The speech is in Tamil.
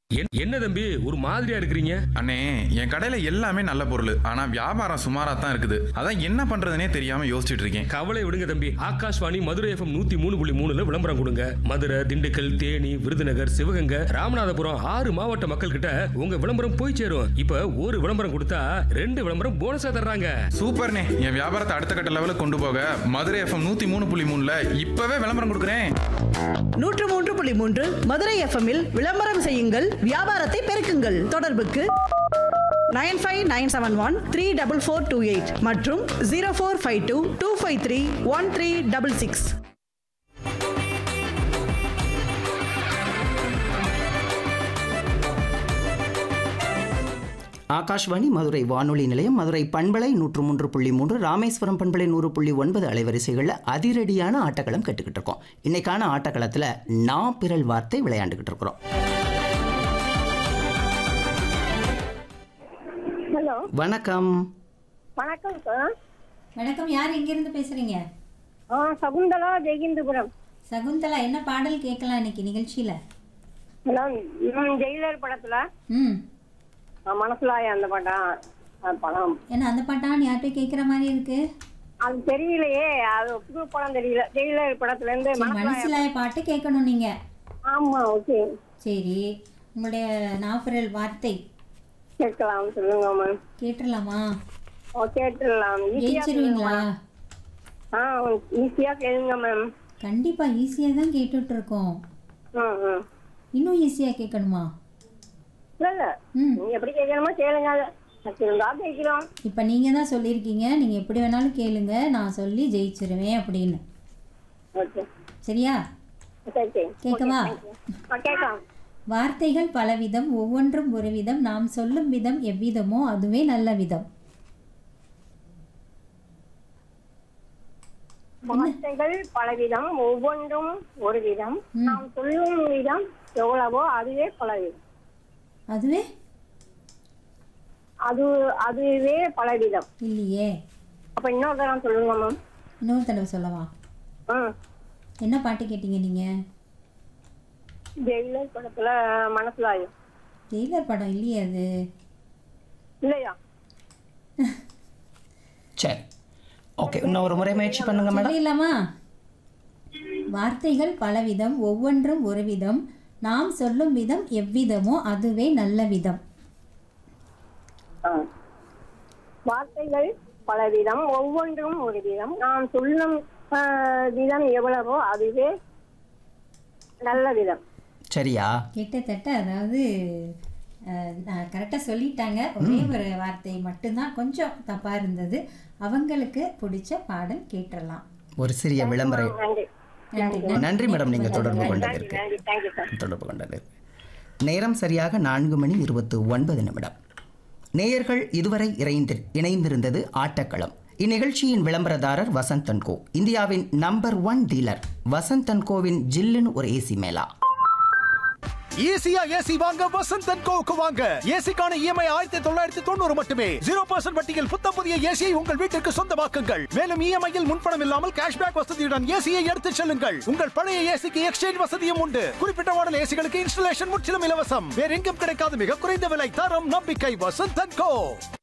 என்- என்ன தம்பி ஒரு மாதிரியா இருக்கிறீங்க அண்ணே என் கடையில எல்லாமே நல்ல பொருள் ஆனா வியாபாரம் சுமாரா தான் இருக்குது அதான் என்ன பண்றதுனே தெரியாம யோசிச்சுட்டு இருக்கேன் கவலை விடுங்க தம்பி ஆகாஷ்வாணி மதுரை எஃப்எம் நூத்தி மூணு புள்ளி மூணுல விளம்பரம் கொடுங்க மதுரை திண்டுக்கல் தேனி விருதுநகர் சிவகங்கை ராமநாதபுரம் ஆறு மாவட்ட மக்கள் கிட்ட உங்க விளம்பரம் போய் சேரும் இப்ப ஒரு விளம்பரம் கொடுத்தா ரெண்டு விளம்பரம் போனஸா தர்றாங்க சூப்பர்ண்ணே என் வியாபாரத்தை அடுத்த கட்ட லெவலுக்கு கொண்டு போக மதுரை எஃப்எம் நூத்தி மூணு புள்ளி மூணுல இப்பவே விளம்பரம் கொடுக்குறேன் நூற்று மூன்று புள்ளி மூன்று மதுரை எஃப்எம்மில் விளம்பரம் செய்யுங்கள் வியாபாரத்தை பெருக்குங்கள் தொடர்புக்கு nine five nine seven one three double four two eight மற்றும் zero four five two two five three one three double six Akashvani Madurai வானொலி நிலையம் மதுரை பண்பலை நூற்று மூன்று புள்ளி மூன்று ராமேஸ்வரம் பண்பலை நூறு புள்ளி ஒன்பது அலைவரிசைகளில் அதிரடியான ஆட்டக்களம் கட்டுக்கிட்டு இருக்கோம் இன்னைக்கான ஆட்டக்களத்தில் நா பிறல் வார்த்தை விளையாண்டுக்கிட்டு இருக்கிறோம் ஹலோ வணக்கம் வணக்கம் சார் வணக்கம் யார் எங்கேருந்து பேசுறீங்க ஆ சகுந்தலா ஜெயகிந்தபுரம் சகுந்தலா என்ன பாடல் கேட்கலாம் இன்னைக்கு நிகழ்ச்சியில ஹலோ ம், ஜெயிலர் படத்துல ம் ஆ, மனசுலாய அந்த படம் அது படம் ஏன்னா அந்த பாட்டான்னு யார்கிட்ட கேட்குற மாதிரி இருக்கு அது தெரியலையே அது புது படம் தெரியல ஜெயிலர் படத்துல இருந்து சரி மனசுலாய மனசிலாய பாட்டு கேட்கணும் நீங்க ஆமா ஓகே சரி உங்களுடைய நாப்பரல் வார்த்தை கேட்கலாம் சொல்லுங்க மேம் கேட்டுடலாமா ஓ கேட்டுடலாம் ஈஸியா ஜெயிச்சிருவீங்களா ஆ ஈஸியா கேளுங்க மேம் கண்டிப்பா ஈஸியா தான் கேட்டுட்டு இருக்கோம் ம் ம் இன்னும் ஈஸியா கேட்கணுமா இல்ல இல்ல ம் நீங்க எப்படி கேட்கணுமோ கேளுங்க இருந்தா கேட்கிறோம் இப்போ நீங்க தான் சொல்லியிருக்கீங்க நீங்க எப்படி வேணாலும் கேளுங்க நான் சொல்லி ஜெயிச்சிருவேன் அப்படின்னு ஓகே சரியா சரி சரி கேட்கவா ஆ கேட்கலாம் வார்த்தைகள் பலவிதம் ஒவ்வொன்றும் ஒரு விதம் நாம் சொல்லும் விதம் எவ்விதமோ அதுவே நல்ல விதம் வார்த்தைகள் பலவிதம் ஒவ்வொன்றும் ஒரு விதம் நாம் சொல்லும் விதம் எவ்வளவோ அதுவே பலவிதம் அதுவே அது அதுவே பலவிதம் இல்லையே அப்ப இன்னொரு தரம் சொல்லுங்க மேம் இன்னொரு தடவை சொல்லவா ம் என்ன பாட்டு கேட்டீங்க நீங்க ஜெயிலர் படத்துல மனசுலாயும் ஜெயிலர் படம் இல்லையே அது இல்லையா சரி ஓகே இன்னும் ஒரு முறை முயற்சி பண்ணுங்க மேடம் சொல்லிடலாமா வார்த்தைகள் பலவிதம் ஒவ்வொன்றும் ஒரு விதம் நாம் சொல்லும் விதம் எவ்விதமோ அதுவே நல்ல விதம் ஆ. வார்த்தைகள் பலவிதம் ஒவ்வொன்றும் ஒரு விதம் நாம் சொல்லும் ஆ, விதம் எவ்வளவோ அதுவே நல்ல விதம் சரியா கிட்டத்தட்ட அதாவது அஹ், நான் கரெக்டாக சொல்லிட்டாங்க ஒரே ஒரு வார்த்தை மட்டும்தான் கொஞ்சம் தப்பாக இருந்தது அவங்களுக்கு பிடிச்ச பாடல் கேட்டுடலாம் ஒரு சிறிய விளம்பர நன்றி நன்றி நன்றி மேடம் நீங்கள் தொடர்பு கொண்டதற்கு நன்றி தேங்க்யூ சார் தொடர்பு கொண்டது நேரம் சரியாக நான்கு மணி இருபத்து ஒன்பது நிமிடம் நேயர்கள் இதுவரை இணைந்து இணைந்திருந்தது ஆட்டக்களம் இந்நிகழ்ச்சியின் விளம்பரதாரர் வசந்தன் கோ இந்தியாவின் நம்பர் ஒன் டீலர் வசந்தன் கோவின் ஜில்லுன்னு ஒரு ஏசி மேலா ஈஸியா ஏசி வாங்க வசந்தன் கோவுக்கு வாங்க ஏசிக்கான இஎம்ஐ ஆயிரத்தி தொள்ளாயிரத்தி தொண்ணூறு மட்டுமே ஜீரோ பர்சன்ட் வட்டியில் புத்தம் புதிய ஏசியை உங்கள் வீட்டிற்கு சொந்தமாக்குங்கள் மேலும் இஎம்ஐயில் முன்பணம் இல்லாமல் கேஷ்பேக் வசதியுடன் ஏசியை எடுத்துச் செல்லுங்கள் உங்கள் பழைய ஏசிக்கு எக்ஸ்சேஞ்ச் வசதியும் உண்டு குறிப்பிட்ட மாடல் ஏசிகளுக்கு இன்ஸ்டலேஷன் முற்றிலும் இலவசம் வேற எங்கும் கிடைக்காத மிக குறைந்த விலை தரம் நம்பிக்கை வசந்தன் கோ